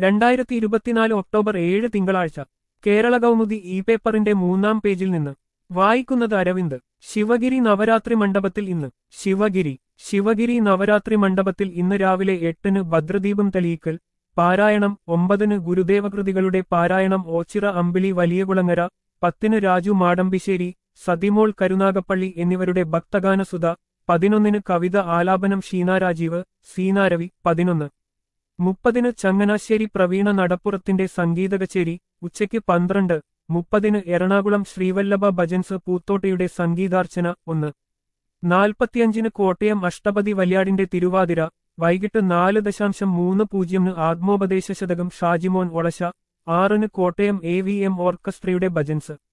രണ്ടായിരത്തി ഇരുപത്തിനാല് ഒക്ടോബർ ഏഴ് തിങ്കളാഴ്ച കേരള കൗമുദി ഇ പേപ്പറിന്റെ മൂന്നാം പേജിൽ നിന്ന് വായിക്കുന്നത് അരവിന്ദ് ശിവഗിരി നവരാത്രി മണ്ഡപത്തിൽ ഇന്ന് ശിവഗിരി ശിവഗിരി നവരാത്രി മണ്ഡപത്തിൽ ഇന്ന് രാവിലെ എട്ടിന് ഭദ്രദീപം തെളിയിക്കൽ പാരായണം ഒമ്പതിന് ഗുരുദേവകൃതികളുടെ പാരായണം ഓച്ചിറ അമ്പിളി വലിയകുളങ്ങര പത്തിന് രാജു മാടമ്പിശ്ശേരി സതിമോൾ കരുനാഗപ്പള്ളി എന്നിവരുടെ ഭക്തഗാനസുധ പതിനൊന്നിന് കവിത ആലാപനം ഷീന രാജീവ് സീനാരവി പതിനൊന്ന് മുപ്പതിന് ചങ്ങനാശ്ശേരി പ്രവീണ നടപ്പുറത്തിന്റെ സംഗീത കച്ചേരി ഉച്ചയ്ക്ക് പന്ത്രണ്ട് മുപ്പതിന് എറണാകുളം ശ്രീവല്ലഭ ഭജൻസ് പൂത്തോട്ടയുടെ സംഗീതാർച്ചന ഒന്ന് നാൽപ്പത്തിയഞ്ചിന് കോട്ടയം അഷ്ടപതി വല്യാടിന്റെ തിരുവാതിര വൈകിട്ട് നാല് ദശാംശം മൂന്ന് പൂജ്യമിന് ആത്മോപദേശ ശതകം ഷാജിമോൻ ഒളശ ആറിന് കോട്ടയം എ വി എം ഓർക്കസ്ട്രയുടെ ഭജൻസ്